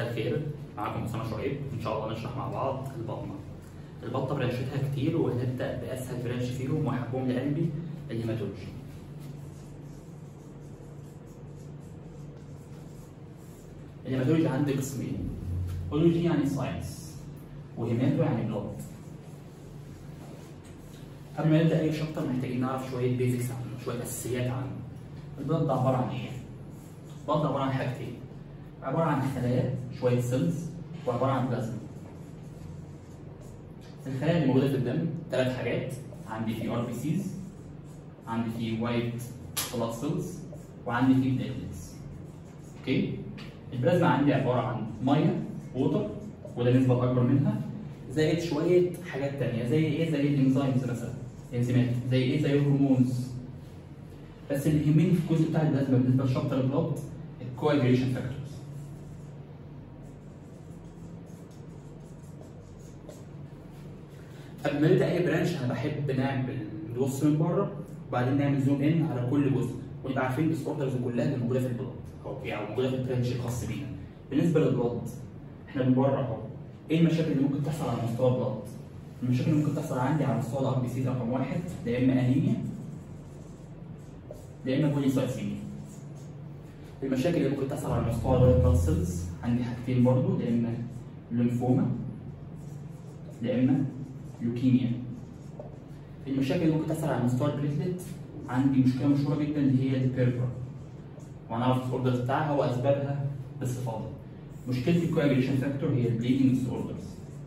مساء الخير معاكم اسامه شعيب ان شاء الله نشرح مع بعض البطنه البطنه برانشاتها كتير وهنبدا باسهل برانش فيهم واحبهم لقلبي الهيماتولوجي الهيماتولوجي عندي قسمين اولوجي يعني ساينس وهيماتو يعني بلاد قبل ما نبدا اي شابتر محتاجين نعرف شويه بيزكس عنه شويه اساسيات عنه البلاد ده عباره عن ايه؟ البلاد ده عباره عن حاجتين عباره عن خلايا شويه سيلز وعباره عن بلازما الخلايا اللي موجوده في الدم ثلاث حاجات عندي في ار بي سيز عندي في وايت بلاد سيلز وعندي في بليتلتس اوكي البلازما عندي عباره عن ميه ووتر وده نسبه اكبر منها زائد شويه حاجات تانية زي ايه زي الانزيمز مثلا انزيمات زي ايه زي الهرمونز بس اللي يهمني في الجزء بتاع البلازما بالنسبه لشابتر البلاد الكواجريشن فاكتورز قبل ما نبدا اي برانش انا بحب نعمل نبص من بره وبعدين نعمل زوم ان على كل جزء ونبقى عارفين الديس اوردرز كلها اللي موجوده في البلاد او يعني موجوده في البرانش الخاص بينا بالنسبه للبلاد احنا من بره اهو ايه المشاكل اللي ممكن تحصل على مستوى البلاد؟ المشاكل اللي ممكن تحصل عندي على مستوى الار بي سي رقم واحد يا اما انيميا يا اما بوليسايسيميا المشاكل اللي ممكن تحصل على مستوى الوايت بلاد سيلز عندي حاجتين برضو يا اما ليمفوما يا اما لوكيميا المشاكل اللي ممكن تحصل على مستوى البليتلت عندي مشكله مشهوره جدا اللي هي البيربر وهنعرف الاوردرز بتاعها واسبابها باستفاضه مشكله الكواجريشن فاكتور هي البليدنج ديس اوردرز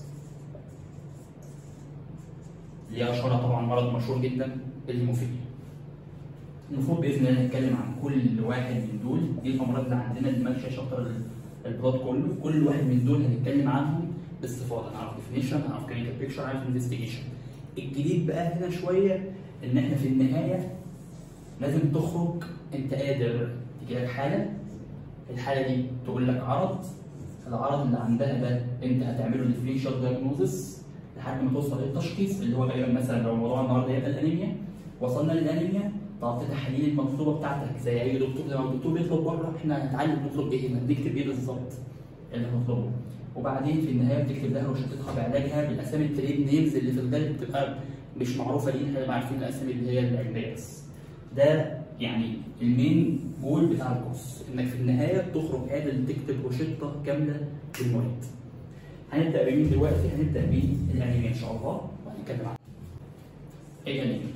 اللي هي اشهرها طبعا مرض مشهور جدا الهيموفيليا المفروض باذن الله نتكلم عن كل واحد من دول دي الامراض اللي عندنا اللي ماشيه شابتر البلاد كله كل واحد من دول هنتكلم عنهم باستفاضه نعرف ديفينيشن نعرف كلينيكال بيكتشر نعرف انفستيجيشن الجديد بقى هنا شويه ان احنا في النهايه لازم تخرج انت قادر تجيلك حاله الحاله دي تقول لك عرض العرض اللي عندها ده انت هتعمله ديفرنشال دايجنوزس لحد ما توصل للتشخيص اللي هو غالبا مثلا لو موضوع النهارده هيبقى الانيميا وصلنا للانيميا تعطي التحاليل المطلوبه بتاعتك زي اي دكتور لما الدكتور بيطلب بره احنا هنتعلم نطلب ايه هنا نكتب ايه بالظبط اللي هنطلبه وبعدين في النهايه بتكتب لها روشتتها بعلاجها بالاسامي التريد نيمز اللي في الغالب بتبقى مش معروفه لينا احنا عارفين الاسامي اللي هي العلميه بس ده يعني المين جول بتاع الكورس انك في النهايه تخرج قادر تكتب روشته كامله للمريض هنبدا بمين دلوقتي هنبدا بالانيميا ان شاء الله وهنتكلم عنها ايه الانيميا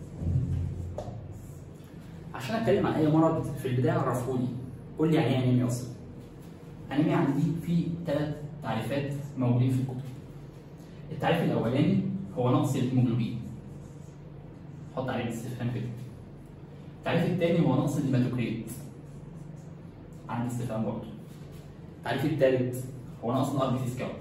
عشان اتكلم عن اي مرض في البدايه عرفوني قول لي يعني ايه انيميا اصلا انيميا عندي في ثلاث تعريفات موجودين في الكتب التعريف الاولاني هو نقص الهيموجلوبين حط عليه استفهام كده التعريف الثاني هو نقص الهيماتوكريت عندي استفهام برضه التعريف الثالث هو نقص الار بي سي سكاوت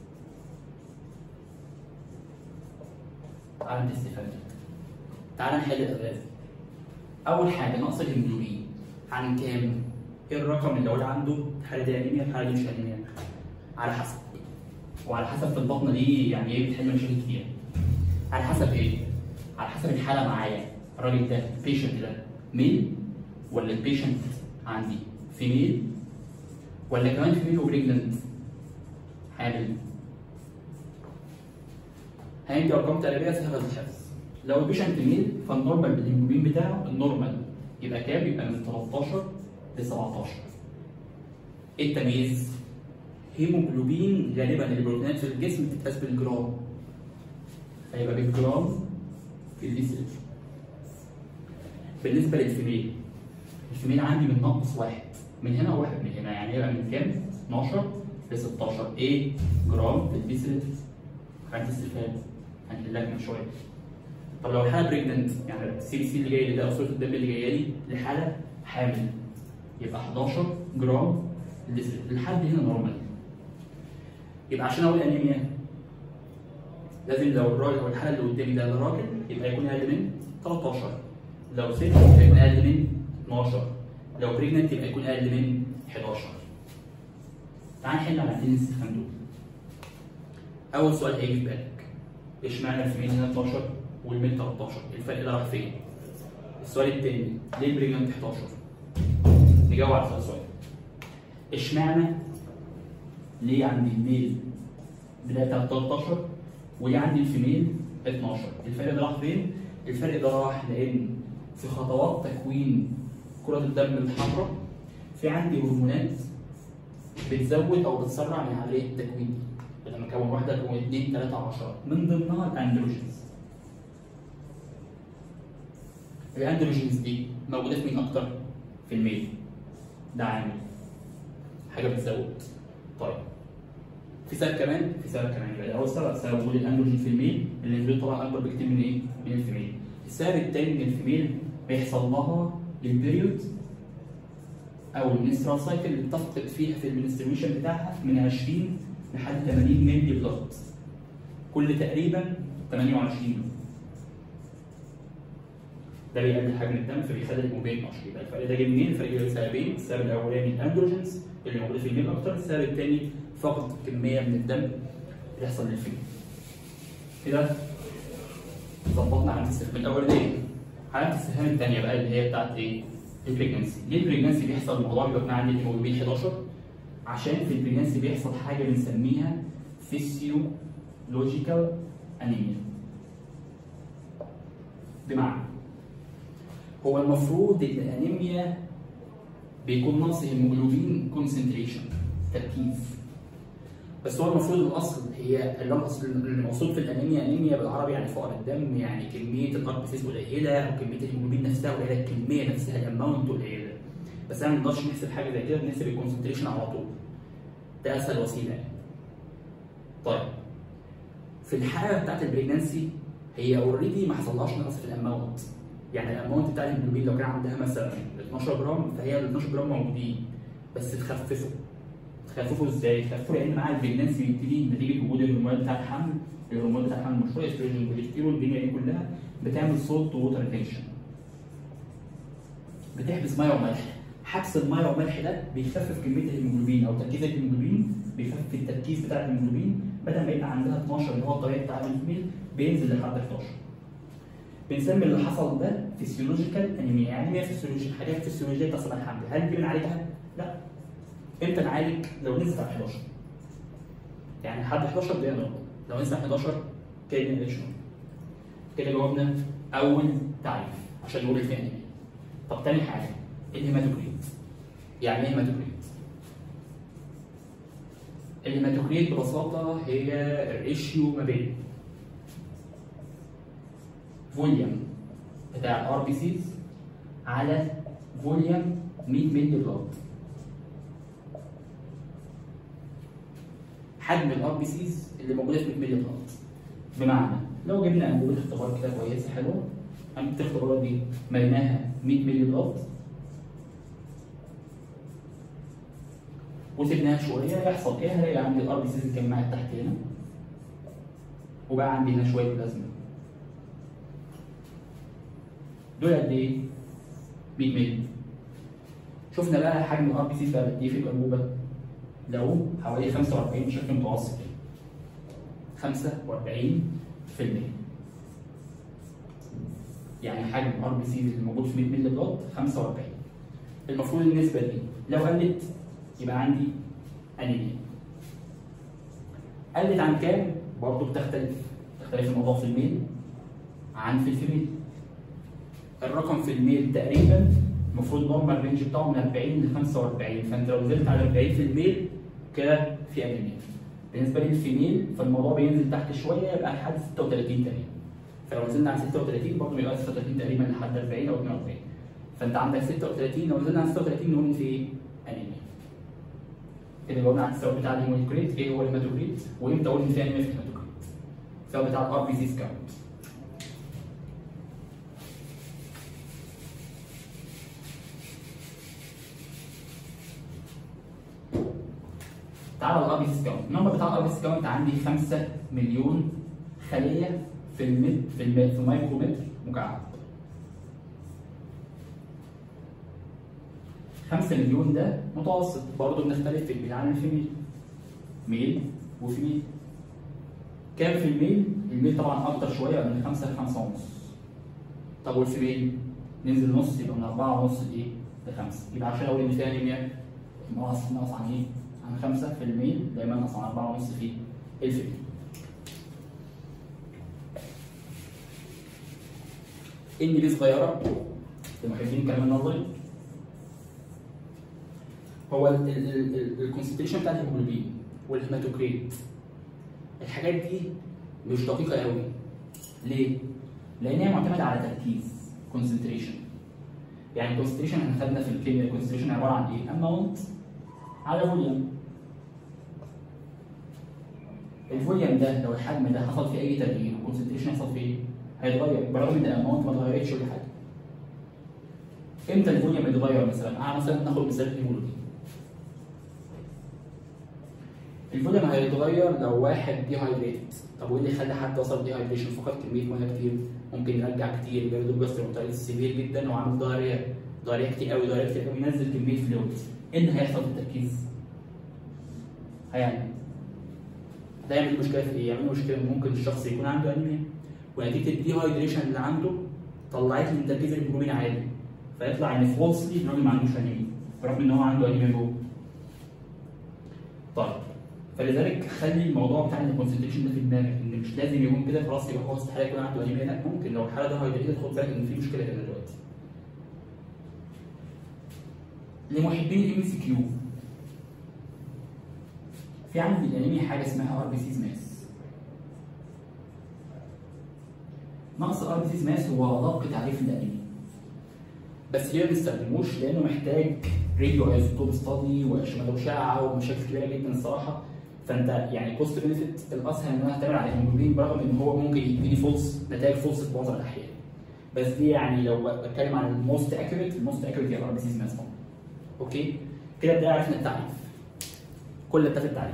عندي استفهام تعال نحل الالغاز اول حاجه نقص الهيموجلوبين عن كام ايه الرقم اللي اقول عنده الحاله دي انيميا الحاله دي مش انيميا على حسب وعلى حسب في البطنه دي يعني ايه بتحل مشاكل كتير على حسب ايه على حسب الحاله معايا الراجل ده البيشنت ده ميل ولا البيشنت عندي فيميل ولا كمان فيميل وبريجننت حامل هندي ارقام تقريبيه سهله الحفظ لو البيشنت ميل فالنورمال بالهيموجلوبين بتاعه النورمال يبقى كام؟ يبقى من 13 ل 17 ايه التمييز؟ هيموجلوبين غالبا البروتينات في الجسم بتتقاس بالجرام فيبقى بالجرام في الليتر بالنسبه للفيميل الفيميل عندي من ناقص واحد من هنا وواحد من هنا يعني يبقى من كام؟ 12 ل 16 ايه جرام في الليتر خدت استفهام هنحلها من شويه طب لو الحاله بريجننت يعني السي بي سي اللي جاي لي ده او صوره الدم اللي جايه لي لحاله حامل يبقى 11 جرام لتر لحد هنا نورمال يبقى عشان اقول انيميا لازم لو الراجل او الحاله اللي قدامي ده راجل يبقى يكون اقل من 13 لو ست يبقى يكون اقل من 12 لو بريجننت يبقى يكون اقل من 11 تعال نحل على الاثنين الاستفهام دول اول سؤال هيجي في بالك اشمعنى الفيميل هنا 12 والميل 13 الفرق ده راح فين؟ السؤال الثاني ليه البريجننت 11 نجاوب على السؤال اشمعنى ليه عندي الميل بدايه 13 وليه عندي الفيميل 12 الفرق ده راح فين؟ الفرق ده راح لان في خطوات تكوين كرة الدم الحمراء في عندي هرمونات بتزود او بتسرع من عمليه التكوين دي لما اكون واحده اكون اثنين ثلاثه 10 من ضمنها الاندروجينز الاندروجينز دي موجوده في مين اكتر؟ في الميل ده عامل حاجه بتزود طيب في سبب كمان في سبب كمان يبقى اول سبب سبب وجود الاندروجين في الميل الانسولين طبعا اكبر بكتير من ايه؟ من الفيميل السبب الثاني ان الفيميل بيحصل لها البيريود او المنسترال سايكل اللي بتفقد فيها في المنستريشن بتاعها من 20 لحد 80 مللي بلاد كل تقريبا 28 يوم ده بيقلل حجم الدم فبيخلي الهيموجلوبين 12 يبقى الفرق ده جاي منين؟ الفرق جاي لسببين السبب الاولاني الاندروجينز اللي موجوده في الميل اكتر السبب الثاني فقد كميه من الدم بيحصل للفيميل كده ظبطنا علامه الاستفهام الاولانيه علامه الاستفهام الثانيه بقى اللي هي بتاعت ايه؟ البريجنسي ليه البريجنسي بيحصل الموضوع بيبقى يكون عندي هيموجلوبين 11 عشان في البريجنسي بيحصل حاجه بنسميها فيسيولوجيكال انيميا بمعنى هو المفروض ان الانيميا بيكون نقص هيموجلوبين كونسنتريشن تركيز بس هو المفروض الاصل هي الاصل المقصود في الانيميا انيميا بالعربي يعني فقر الدم يعني كميه الار بي قليله او كميه الهيموجلوبين نفسها قليله الكميه نفسها الاماونت قليله بس انا ما نقدرش نحسب حاجه زي كده بنحسب الكونسنتريشن على طول ده اسهل وسيله يعني. طيب في الحاله بتاعت البريجنسي هي اوريدي ما حصلهاش نقص في الاماونت يعني الاماونت بتاع الهيموجلوبين لو كان عندها مثلا 12 جرام فهي ال 12 جرام موجودين بس تخففوا تخففوا ازاي؟ تخففوا لان مع البريجنسي بيبتدي نتيجه وجود الهرمونات بتاع الحمل الهرمونات بتاع الحمل المشهوره استروجين والبروجستيرون الدنيا دي كلها بتعمل صوت ووتر ريتنشن بتحبس ميه وملح حبس الميه والملح ده بيخفف كميه الهيموجلوبين او تركيز الهيموجلوبين بيخفف التركيز بتاع الهيموجلوبين بدل ما يبقى عندها 12 اللي هو الطبيعي بتاع الفيميل بينزل لحد 11 بنسمي اللي حصل ده فيسيولوجيكال انيميا يعني ايه فيسيولوجي حاجات فيسيولوجيه بتحصل على الحمل هل دي بنعالجها؟ لا امتى نعالج؟ لو نزلت على 11 يعني لحد 11 دقيقه نقطه لو نزلت على 11 كده نقلش كده جاوبنا اول تعريف عشان نقول فيه انيميا طب تاني حاجه الهيماتوكريت يعني ايه هيماتوكريت؟ الهيماتوكريت ببساطه هي الريشيو ما بين فوليوم بتاع الار بي سيز على فوليوم 100 مللي بلاد حجم الار بي سيز اللي موجوده في 100 مللي بلاد بمعنى لو جبنا انبوبه اختبار كده كويسه حلوه انبوبه الاختبارات دي مليناها 100 مللي بلاد وسيبناها شويه يحصل ايه؟ هلاقي عندي الار بي سيز اتجمعت تحت هنا وبقى عندي هنا شويه بلازما دول قد ايه؟ 100 مللي شفنا بقى حجم الار بي سي بقى قد ايه في الانبوبه؟ لو حوالي 45 بشكل متوسط يعني 45% يعني حجم الار بي سي اللي موجود في 100 مللي بلاد 45 المفروض النسبه دي لو قلت يبقى عندي انيميا قلت عن كام؟ برضه بتختلف تختلف الموضوع في الميل عن في الفيميل الرقم في الميل تقريبا المفروض نورمال رينج بتاعه من 40 ل 45 فانت لو نزلت على 40 في الميل كده في انيميا بالنسبه للفيميل فالموضوع بينزل تحت شويه يبقى لحد 36 تقريبا فلو نزلنا على 36 برضه بيبقى 36 تقريبا لحد 40 او 42 فانت عندك 36 لو نزلنا على 36 نقول في ايه؟ انيميا كده جاوبنا على السبب بتاع الهيماتوكريت ايه هو الهيماتوكريت وامتى اقول ان في انيميا في الهيماتوكريت السبب بتاع الار بي سي سكاونت تعالى الار بي سي كاونت النمبر بتاع الار بي سي كاونت عندي 5 مليون خليه في المتر في المتر في المايكرومتر مكعب 5 مليون ده متوسط برضه بنختلف في الميل عن الفيميل ميل وفيميل كام في الميل؟ الميل طبعا اكتر شويه من 5 ل 5 ونص طب والفيميل ننزل نص يبقى من 4 ونص لايه؟ ل 5 يبقى عشان اقول ان في انيميا ناقص ناقص عن ايه؟ عن 5 في الميل دايما ناقص عن 4 ونص في الفيل ان دي صغيره لمحبين الكلام النظري هو الكونسنتريشن بتاع الهيموجلوبين والهيماتوكريت الحاجات دي مش دقيقه قوي ليه؟ لان هي معتمده على تركيز كونسنتريشن يعني الكونسنتريشن احنا خدنا في الكيمياء الكونسنتريشن عباره عن ايه؟ اماونت على فوليوم الفوليوم ده لو الحجم ده حصل فيه اي تغيير الكونسنتريشن يحصل فيه ايه؟ هيتغير برغم ان الاماونت ما اتغيرتش ولا حاجه امتى الفوليوم يتغير مثلا؟ اه مثلا ناخد مثال الهيموجلوبين الفوليوم هيتغير لو واحد دي هايدريتد طب وايه اللي يخلي حد وصل دي هايدريشن فقد كميه ميه كتير ممكن يرجع كتير بيرد جاستروتايتس سيفير جدا وعامل ضاريه ضاريه كتير قوي ضاريه كتير قوي ينزل كميه فلويدز ايه اللي هيحصل في التركيز؟ هيعمل ده يعمل مشكله في ايه؟ يعمل مشكله ان ممكن الشخص يكون عنده انيميا ونتيجه الدي هايدريشن اللي عنده طلعت لي ان تركيز الهيموجلوبين عالي فيطلع ان فولسلي الراجل ما عندوش انيميا برغم ان هو عنده انيميا جوه طيب فلذلك خلي الموضوع بتاع الكونسنتريشن ده في دماغك ان مش لازم يكون كده خلاص يبقى هو استحاله يكون عنده انيميا لا ممكن لو الحاله ده هايدريتد خد بالك ان في مشكله هنا دلوقتي لمحبين الام سي كيو في عندي الانيميا حاجه اسمها ار بي سيز ماس نقص الار بي سيز ماس هو ادق تعريف الانيميا بس ليه ما بنستخدموش لانه محتاج راديو ايزوتوب ستادي واشعه اشعه ومشاكل كبيره جدا الصراحه فانت يعني كوست بنفيت الاسهل ان انا اعتمد على الهيموجلوبين برغم ان هو ممكن يديني فولس نتائج فولس في معظم الاحيان بس دي يعني لو بتكلم عن الموست اكيوريت الموست اكيوريت هي الار بي سيز ماس اوكي كده بدأ عرفنا التعريف كل ده في التعريف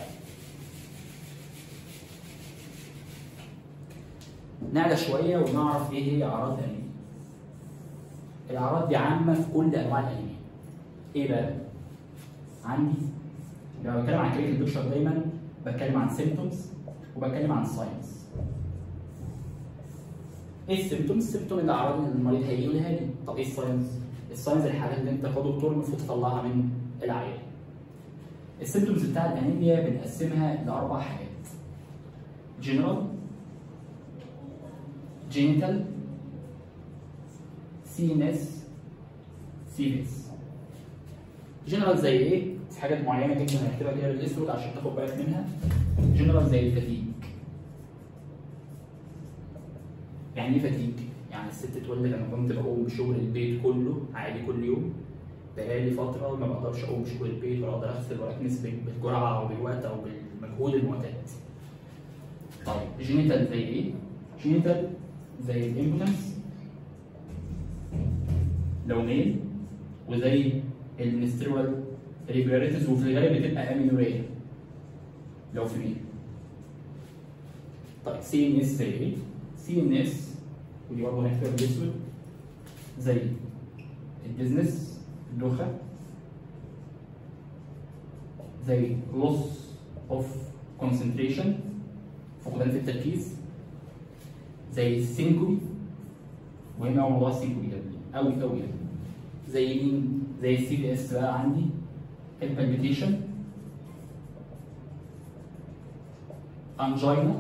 نعلى شويه ونعرف ايه هي اعراض الانيميا الاعراض دي عامه في كل انواع الانيميا ايه بقى عندي لما بتكلم عن كلينيكال بيكشر دايما بتكلم عن سيمبتومز وبتكلم عن ساينز ايه السيمبتومز؟ السيمبتوم الاعراض اللي المريض هيجي يقولها لي طب ايه الساينز؟ الساينز الحاجات اللي انت كدكتور المفروض تطلعها من العيان السيمبتومز بتاع الانيميا بنقسمها لاربع حاجات جنرال جينيتال سي ان اس سيريس جنرال زي ايه؟ في حاجات معينه جدا هنكتبها كده بالاسود عشان تاخد بالك منها جنرال زي الفتيج يعني ايه فتيج؟ يعني الست تقول لك انا كنت بقوم بشغل البيت كله عادي كل يوم بقالي فتره ما بقدرش اقوم بشغل البيت ولا اقدر اغسل ولا اكنس بالجرعه او بالوقت او بالمجهود المعتاد. طيب جينيتال زي ايه؟ جينيتال زي الامبولانس لو ميل وزي المنسترول ريجولاريتيز وفي الغالب بتبقى امينوريا لو في ميل. طيب سي ان اس زي ايه؟ سي ان اس ودي برضه هنكتبها بالاسود زي البيزنس اللوخه زي loss of concentration فقدان في التركيز زي السينكوبي مهم قوي موضوع السينكوبي ده قوي قوي يعني زي مين؟ زي السي دي اس بقى عندي البالبيتيشن انجينا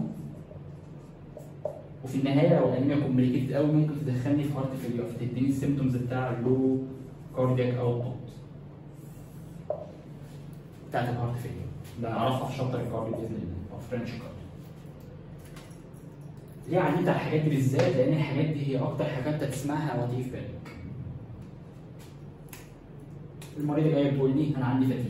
وفي النهايه لو الانيميا كومبليكيتد قوي ممكن تدخلني في هارت فيلير فتديني السيمتومز بتاع اللو كاردياك اوتبوت بتاعت الهارت فيلير ده نعرفها في شابتر الكارديو باذن الله او فرنش كارديو ليه علمت على الحاجات دي بالذات؟ لان الحاجات دي هي اكتر حاجات تسمعها وتيجي في بالك المريضه جايه بتقول لي انا عندي فتيج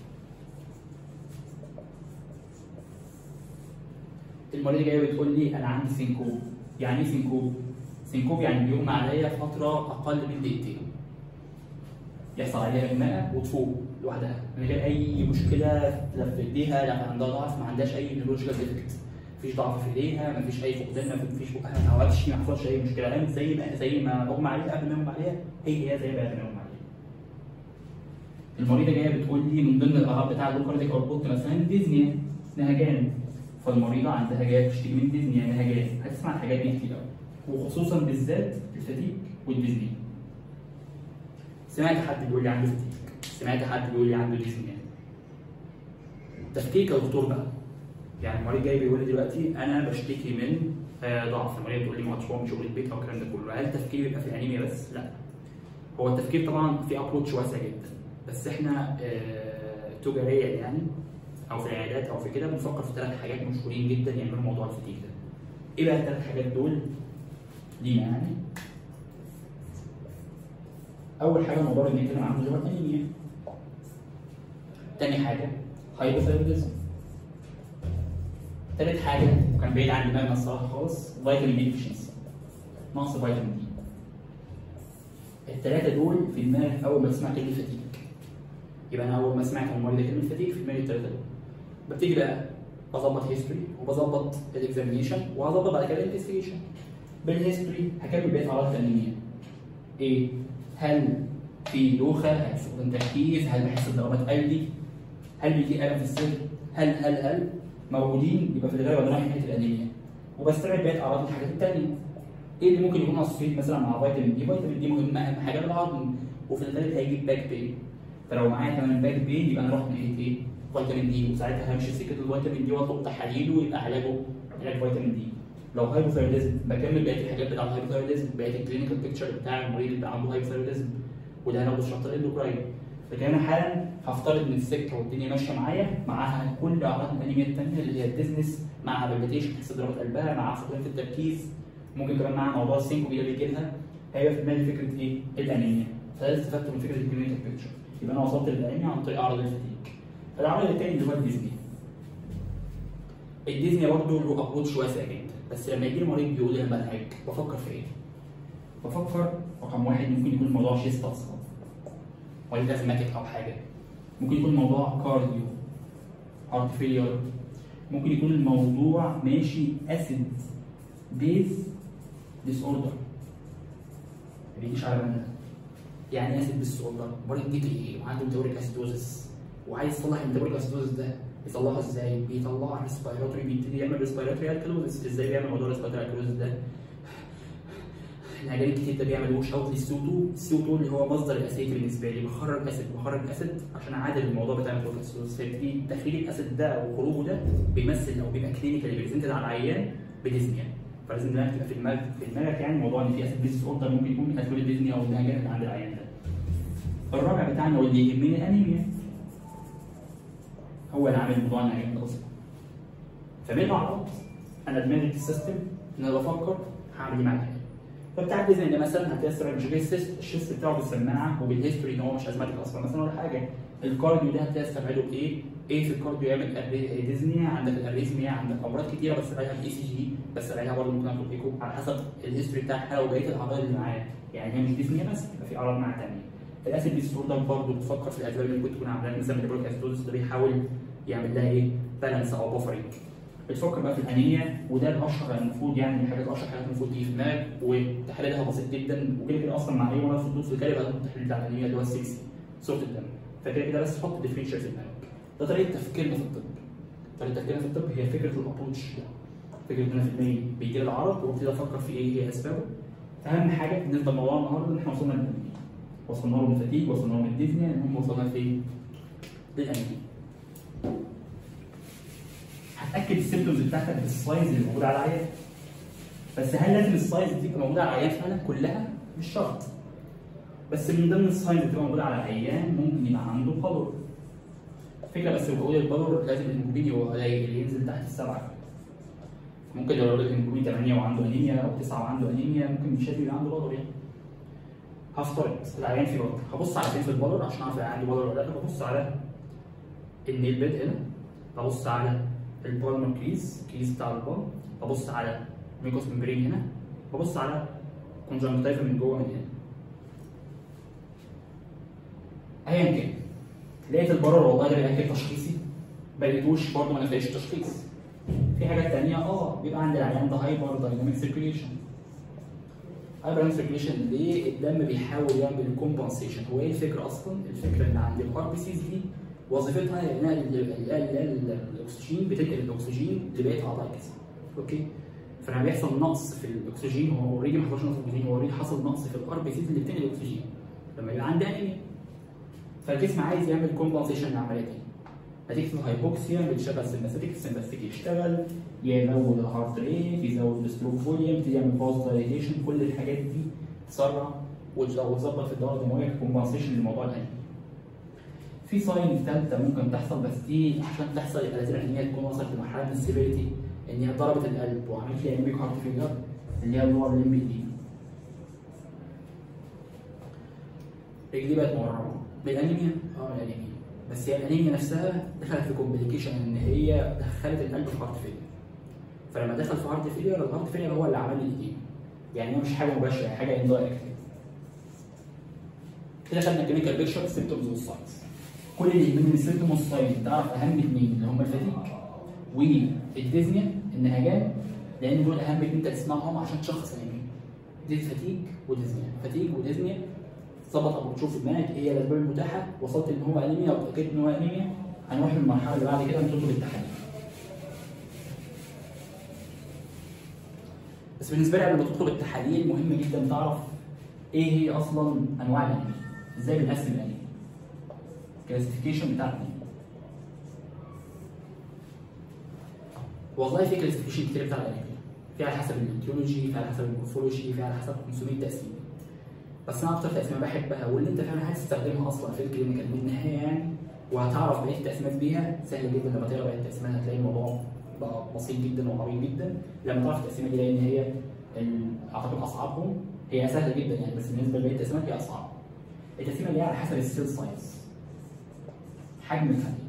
المريضه جايه بتقول لي انا عندي سينكوب يعني ايه سينكوب؟ سينكوب يعني بيغمى عليا فتره اقل من دقيقتين يحصل عليها اغماء وتفوق لوحدها من غير اي مشكله لا في ايديها لا عندها ضعف ما عندهاش اي نيورولوجيكال ديفكت مفيش ضعف في ايديها مفيش اي فقدان مفيش بقها ما عملتش ما حصلش اي مشكله قامت زي ما زي ما اغمى عليها قبل ما اغمى عليها هي هي زي ما قبل ما اغمى عليها المريضه جايه بتقول لي من ضمن الاعراض بتاع اللوكارديك اوتبوت مثلا ديزنيا نهجان فالمريضه عندها جايه تشتكي من ديزنيا نهجان هتسمع الحاجات دي كتير قوي وخصوصا بالذات الفتيك والديزنيا سمعت حد بيقول لي عنده فتيك سمعت حد بيقول لي عنده ديزنيا تفكير كدكتور بقى يعني المريض جاي بيقول لي دلوقتي انا بشتكي من آه، ضعف المريض بتقول لي مطفوع من شغل البيت او الكلام ده كله هل التفكير يبقى في الانيميا بس؟ لا هو التفكير طبعا في ابروتش واسع جدا بس احنا آه، تجاريا يعني او في العيادات او في كده بنفكر في ثلاث حاجات مشهورين جدا يعملوا موضوع الفتيك ده ايه بقى الثلاث حاجات دول لينا يعني اول حاجه الموضوع اللي بنتكلم عنه اللي هو الانيميا تاني حاجه هايبوثايروديزم تالت حاجه وكان بعيد عن دماغنا الصراحه خالص فيتامين دي ديفشنسي نقص فيتامين دي الثلاثه دول في دماغك اول ما تسمع كلمه فتيك يبقى انا اول ما سمعت من المريض كلمه فتيك في دماغي الثلاثه دول ببتدي بقى بظبط هيستوري وبظبط الاكزامينيشن وهظبط بعد كده الانفستيجيشن بالهيستوري هكمل بقيه اعراض الانيميا ايه هل في دوخه هل في فقدان تركيز هل بحس بضربات قلبي هل بيجي الم في الصدر هل هل هل موجودين يبقى في الغالب انا رايح ناحيه الانيميا وبستبعد بقيه اعراض الحاجات الثانيه ايه اللي ممكن يكون اصفين مثلا مع فيتامين دي فيتامين دي مهم اهم حاجه للعظم وفي الغالب هيجيب باك بين فلو معايا كمان باك بين يبقى انا رحت ناحيه ايه فيتامين دي وساعتها همشي سكه الفيتامين دي واطلب تحاليله ويبقى علاجه علاج فيتامين دي لو هايبوثايروديزم بكمل بقيه الحاجات بتاعت الهايبوثايروديزم بقيه الكلينيكال بيكتشر بتاع المريض اللي عنده هايبوثايروديزم وده هناخده في شابتر الاندوكراين لكن انا حالا هفترض ان السكه والدنيا ماشيه معايا معاها كل اعراض الانيميا الثانيه اللي هي الديزنس مع بالبيتيشن تحس ضربات قلبها مع فقدان في التركيز ممكن كمان مع موضوع السينكو اللي بيجي لها هيبقى في دماغي فكره ايه؟ الانيميا فده استفدت من فكره الكلينيكال بيكتشر يبقى انا وصلت للانيميا عن طريق اعراض الفتيك العرض الثاني اللي هو الديزني الديزني برضه له ابروتش واسع جدا بس لما يجي لي مريض بيقول لي انا بنهج بفكر في ايه؟ بفكر رقم واحد ممكن يكون موضوع شيست اصلا مريض ازماتيك او حاجه ممكن يكون موضوع كارديو هارت فيلير ممكن يكون الموضوع ماشي اسيد بيز ديس اوردر ما بيجيش على بالنا يعني ايه اسيد ديس اوردر مريض جه ايه وعنده ميتابوليك اسيدوزس وعايز يصلح الميتابوليك اسيدوزس ده يطلعها ازاي؟ بيطلعها ريسبيراتوري بيبتدي يعمل ريسبيراتوري الكالوزس ازاي بيعمل موضوع ريسبيراتوري الكالوزس ده؟ العلاج الكتير ده بيعمل وش اوت للسي 2 السي 2 اللي هو مصدر الاسيد بالنسبه لي بخرج اسيد بخرج اسيد عشان اعادل الموضوع بتاع الميتابوليك اسيدوزس فيبتدي تخريج الاسيد ده او خروجه ده بيمثل او بيبقى كلينيكالي بريزنتد على العيان بديزنيا فلازم دماغك تبقى في دماغك في دماغك يعني موضوع ان في اسيد ديس اوردر ممكن يكون اسباب الديزنيا او النهجان اللي عند العيان ده. الرابع بتاعنا واللي يهمني الانيميا هو اللي عامل موضوع النهجان ده اصلا. فمن الاعراض انا دماغي في السيستم ان انا بفكر هعمل ايه مع العيان. فبتاع الديزني ده مثلا هتأثر مش الشيست الشيست بتاعه بالسماعه وبالهيستوري ان هو مش ازماتيك اصلا مثلا ولا حاجه. الكارديو ده هتستبعده بايه؟ ايه في الكارديو يعمل أري- ديزنيا عندك الاريزميا عندك امراض كتيره بس عليها الاي سي جي بس عليها برضه ممكن اخد ايكو على حسب الهيستوري بتاع الحاله وبقيه الاعراض اللي معايا يعني هي مش ديزنيا بس يبقى في اعراض معاها ثانيه الاسيد ديسوردر برضه بتفكر في الاسباب اللي ممكن تكون عاملاها مثلا ميتابوليك اسيدوزس ده بيحاول يعمل لها ايه بالانس او بفرنج بتفكر بقى في الانيميا وده الاشهر المفروض يعني الحاجات الاشهر حاجات المفروض تيجي في دماغك وتحليلها بسيط جدا وكده كده اصلا مع اي مرض في الدوس الكلى بقى التحليل بتاع الانيميا اللي هو السكسي صوره الدم فكده كده بس حط ديفرنشال في دماغك ده طريقه تفكيرنا في الطب طريقه تفكيرنا في الطب هي فكره الابروتش ده فكره ان انا في دماغي بيجي لي العرض وابتدي افكر في ايه هي اسبابه اهم حاجه بالنسبه لموضوع النهارده ان احنا وصلنا للانيميا وصلنا له من الفتيج وصلنا له من الديزنيا المهم وصلنا فين؟ للانيميا هتاكد السيمتومز بتاعتك بالسلايدز اللي موجوده على العيان بس هل لازم السلايدز دي تبقى موجوده على العيان فعلا كلها؟ مش شرط بس من ضمن الساينز اللي بتبقى موجوده على العيان ممكن يبقى عنده بلور الفكره بس بقول البلور لازم الهيموجلوبين يبقى قليل ينزل تحت السبعه ممكن لو الراجل الهيموجلوبين 8 وعنده انيميا او 9 وعنده انيميا ممكن مش يبقى عنده بلور يعني هفترض العيان فيه بلور هبص على فين في البلور عشان اعرف العيان عنده بلور ولا لا ببص على النيل بيد هنا ببص على البالمر كريز كريز بتاع البال ببص على ميكوس ممبرين هنا ببص على كونجنكتيفا من جوه من هنا ايا كان لقيت البرر والله ده بيأكد تشخيصي ما لقيتوش برضه ما نفعش تشخيص في حاجات تانية اه بيبقى عند العيان ده هايبر دايناميك سيركيليشن هايبر دايناميك سيركيليشن ليه الدم بيحاول يعمل كومبنسيشن هو ايه الفكره اصلا؟ الفكره ان عند الار بي سيز دي وظيفتها نقل ال- ال- ال- الاكسجين بتنقل الاكسجين لبقيه اعضاء الجسم اوكي فلما بيحصل نقص في الاكسجين هو اوريدي ما حصلش نقص في الاكسجين هو اوريدي حصل نقص في الار بي سيز اللي بتنقل الاكسجين لما يبقى عندي انيميا فالجسم عايز يعمل كومبنسيشن للعمليه دي هتيجي في الهايبوكسيا بتشغل السمباثيك السمباثيك يشتغل يزود الهارت ريت يزود الستروك فوليوم يعمل باز دايليتيشن كل الحاجات دي تسرع وتظبط في الدوره الدمويه كومبنسيشن لموضوع الانيميا في ساين ثالثه ممكن تحصل بس دي عشان تحصل يبقى لازم ان هي تكون وصلت لمرحله من السيفيريتي ان هي ضربت القلب وعملت لي انيميك هارت فيلر اللي هي اللور ليمبي دي رجلي بقت مورمه بالانيميا اه الانيميا بس هي الانيميا نفسها دخلت في كومبليكيشن ان هي دخلت القلب في هارت فيلر فلما دخل في هارت فيلر الهارت فيلر هو اللي عمل لي الاديمه يعني هي مش حاجه مباشره حاجه اندايركت كده خدنا كلينيكال بيكشر سيمتومز والساينز كل اللي يهمني من السيمتوم والساين تعرف اهم اثنين اللي هم الفتيك والديزنيا النهجان لان دول اهم اثنين انت تسمعهم عشان تشخص انيميا دي فتيك وديزنيا فتيك وديزنيا ظبط ابو تشوف في دماغك ايه الاسباب المتاحه وصلت ان هو انيميا او اتاكدت ان هو انيميا هنروح للمرحله اللي بعد كده نطلب التحاليل بس بالنسبه لي قبل ما تطلب التحاليل مهم جدا تعرف ايه هي اصلا انواع الانيميا ازاي بنقسم الانيميا كلاسيفيكيشن بتاع الانيميا والله في كلاسيفيكيشن كتير بتاع الانيميا في على حسب الاتيولوجي في على حسب المورفولوجي في على حسب 500 تقسيم بس انا اكتر تقسيمه بحبها واللي انت فعلا عايز تستخدمها اصلا في الكلينيكال من النهايه يعني وهتعرف بقيه التقسيمات بيها سهل جدا لما تقرا بقيه التقسيمات هتلاقي الموضوع بقى بسيط جدا وقريب جدا لما تعرف التقسيمه دي لان هي ال- اعتقد اصعبهم هي سهله جدا يعني بس بالنسبه لبقيه التقسيمات هي اصعب التقسيمه دي على حسب السيل سايز حجم الخليه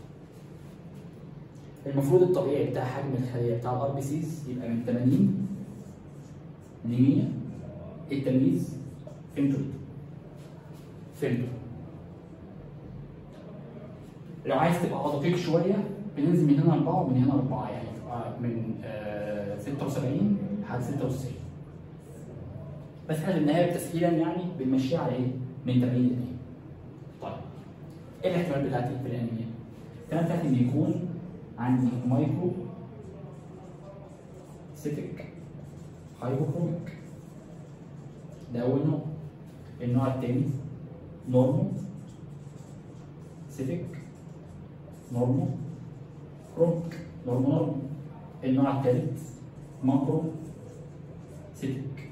المفروض الطبيعي بتاع حجم الخليه بتاع الار بي سيز يبقى من 80 ل 100 التمييز فهمتوا فهمتوا لو عايز تبقى دقيق شويه بننزل من هنا اربعه ومن هنا اربعه يعني تبقى من آه 76 لحد 96 بس احنا في النهايه تسهيلا يعني بنمشيها على ايه؟ من 80 ل 100 طيب ايه الاحتمال بتاعتي في الانيميا؟ الاحتمال بتاعتي ان يكون عندي مايكرو سيتك هايبوكروميك ده اول نوع النوع الثاني نورمو سيتك نورمو كروميك نورمو نورمو النوع الثالث ماكرو سيتك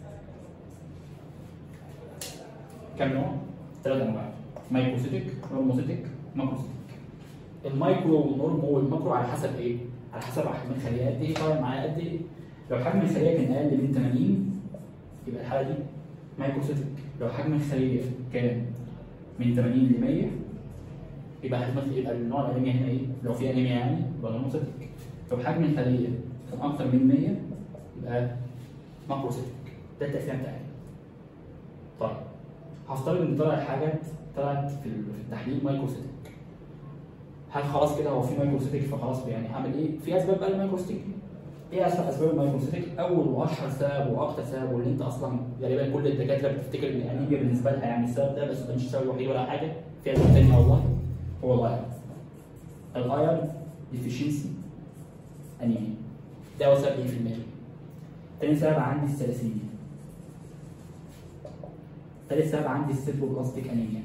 كم نوع؟ ثلاث انواع مايكروسيتك نورموسيتك ماكروسيتك المايكرو والنورمو والماكرو على حسب ايه؟ على حسب حجم الخليه قد ايه طالع معايا قد ايه؟ لو حجم الخليه كان اقل من 80 يبقى الحاله دي مايكروسيتك لو حجم الخليه كان من 80 ل 100 يبقى حجم يبقى النوع الانيميا هنا ايه؟ لو في انيميا يعني يبقى نورموسيتك لو حجم الخليه كان اكتر من 100 يبقى ماكروسيتك ده التقسيم بتاعي طيب هفترض ان طلع حاجه طلعت في التحليل مايكروسيتك هل خلاص كده هو في مايكروسيتك فخلاص يعني هعمل ايه؟ في اسباب بقى المايكروسيتك ايه اسباب اسباب المايكروسيتك؟ اول واشهر سبب واكتر سبب واللي انت اصلا غالبا كل الدكاتره بتفتكر ان الانيميا بالنسبه لها يعني السبب ده بس ده مش السبب الوحيد ولا حاجه في اسباب ثانيه والله هو الايرون الايرون ديفيشنسي انيميا ده هو سبب 100% تاني سبب عندي الثلاسيميا ثالث سبب عندي السيرفوبلاستيك انيميا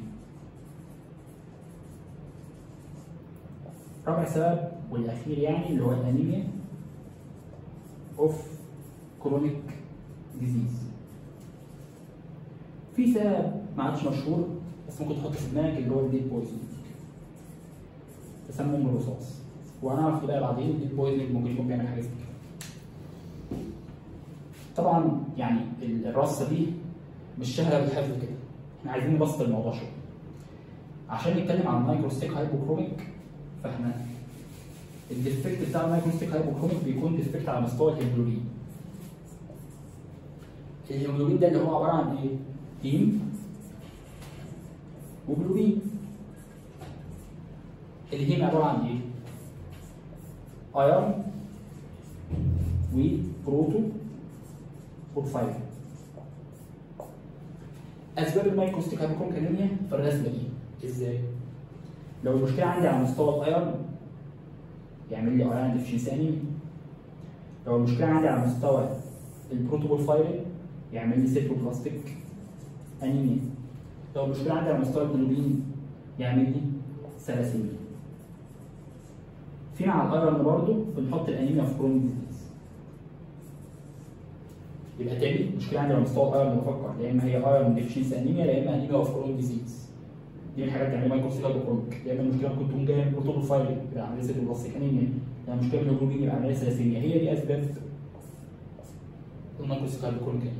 رابع سبب والاخير يعني اللي هو الانيميا اوف كرونيك ديزيز في سبب ما عادش مشهور بس ممكن تحط في دماغك اللي هو الديد بويزن تسمم الرصاص وهنعرف بقى بعدين الديد بويزن ممكن يكون بيعمل حاجه زي كده طبعا يعني الرصه دي مش سهله بالحفظ كده احنا عايزين نبسط الموضوع شويه عشان نتكلم عن مايكروستيك هايبوكروميك فاحنا الديفكت بتاع المايكروستيك هايبوكروميك بيكون ديفكت على مستوى الهيموجلوبين الهيموجلوبين ده اللي هو عباره عن ايه؟ هيم وجلوبين الهيم عباره عن ايه؟ ايرون وبروتو وفايبر اسباب المايكروستيك هايبوكروميك انيميا في الرسمه دي ازاي؟ لو المشكله عندي على مستوى الايرون يعمل لي ايرون ديفشنسي انيميا لو المشكله عندي على مستوى البروتوبول فايرين يعمل لي سيرفوبلاستيك انيميا لو المشكله عندي على مستوى الجلوبين يعمل لي ثلاسيميا في مع الايرن برضه بنحط الانيميا في كرونيك ديزيز يبقى تاني المشكله عندي على مستوى الايرن بفكر يا اما هي ايرن ديفشنسي انيميا يا اما انيميا اوف كرونيك ديزيز دي من الحاجات يعني مايكرو سيلاب كرونيك يا اما المشكله ممكن تكون جايه من بروتوبول فايل يبقى عمليه سيتوبلاستيك انيميا يعني المشكله من الهيموجلوبين يبقى عمليه ثلاثيميا هي دي اسباب المايكرو سيلاب كرونيك انيميا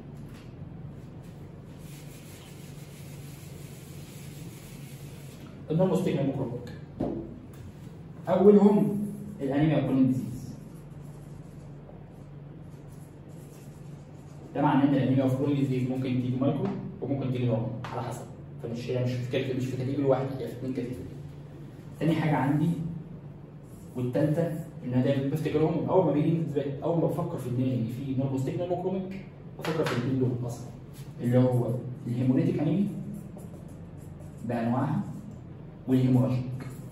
النورموستيك هيموكروميك اولهم الانيميا كرونيك ديزيز ده معناه ان الانيميا اوف كرونيك ديزيز ممكن تيجي مايكرو وممكن تيجي نورمال على حسب فمش هي مش في كاتيجوري مش في كاتيجوري واحد هي في اثنين كاتيجوري تاني حاجه عندي والتالتة ان انا دايما بفتكرهم اول ما بيجي بالنسبه لي اول ما بفكر في دماغي ان في نورموستيك نورموكروميك بفكر في الاثنين دول اصلا اللي هو الهيموليتيك انيميا بانواعها والهيموراجيك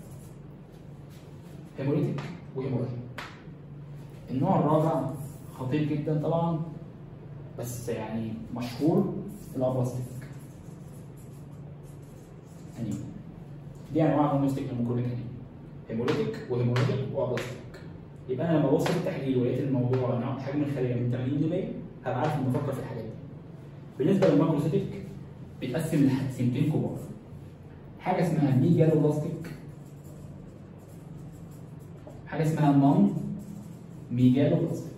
هيموليتيك وهيموراجيك النوع الرابع خطير جدا طبعا بس يعني مشهور الابلاستيك انيميا دي انواع هيموستيك هيموكرونيك انيميا هيموليتيك وهيموراجيك وابلاستيك يبقى انا لما بوصل التحليل ولقيت الموضوع ان أنا حجم الخليه من 80 ل 100 هبقى عارف ان بفكر في الحاجات دي بالنسبه للماكروسيتيك بيتقسم لحاجتين كبار حاجه اسمها ميجالوبلاستيك حاجه اسمها نون ميجالوبلاستيك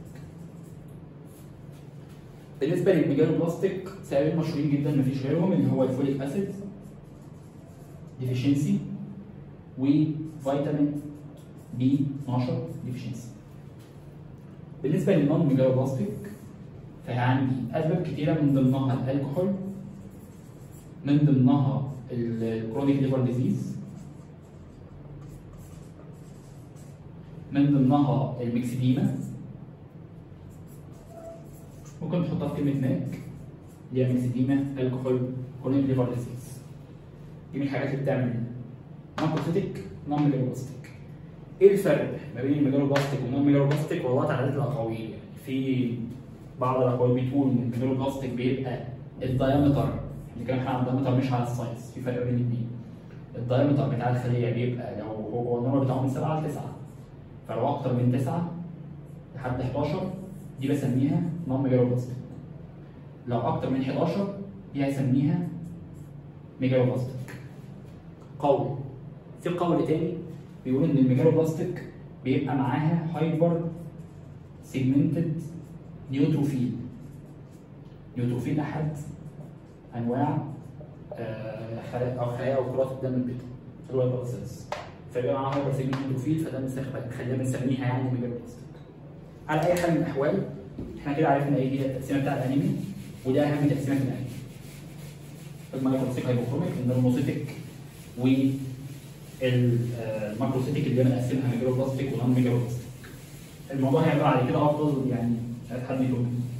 بالنسبه للميجالوبلاستيك سببين مشهورين جدا مفيش غيرهم اللي هو الفوليك اسيد ديفيشنسي وفيتامين بي 12 ديفيشنسي بالنسبه للنون ميجالوبلاستيك فهي عندي اسباب كتيره من ضمنها الكحول من ضمنها الكرونيك ليفر ديزيز من ضمنها المكسديما ممكن تحطها في كلمة ماك اللي هي مكسديما الكحول كرونيك ليفر ديزيز دي من الحاجات اللي بتعمل ماكروسيتيك نون ميجالوبلاستيك ايه الفرق ما بين الميجالوبلاستيك والنون ميجالوبلاستيك والله تعدد الاقاويل يعني في بعض الاقاويل بتقول ان الميجالوبلاستيك بيبقى الدايمتر اللي كان احنا عن الدايمتر مش على السايز في فرق بين الاثنين الدايمتر بتاع الخليه بيبقى لو هو النمر بتاعه من 7 ل 9 فلو اكتر من 9 لحد 11 دي بسميها نون ميجالوبلاستيك لو اكتر من 11 دي هسميها ميجالوبلاستيك قول في قول تاني بيقول ان الميجالوبلاستيك بيبقى معاها هايبر سيجمنتد نيوتروفيل نيوتروفيل احد انواع آه، خلايا او خلايا او كرات الدم البيضاء اللي هو البلاسيلز فيبقى معاها هايبر سيجمنت نيوتروفيل فده بنسميها خلينا بنسميها يعني ميجالوبلاستيك على اي حال من الاحوال احنا كده عرفنا ايه هي التقسيمه بتاع الانيميا وده اهم تقسيمه في الانيميا المايكروسيك هايبوكروميك النورموسيتيك والماكروسيتيك اللي بنقسمها ميجالوبلاستيك ونون ميجالوبلاستيك الموضوع هيبقى بعد كده افضل يعني مش عايز حد يقول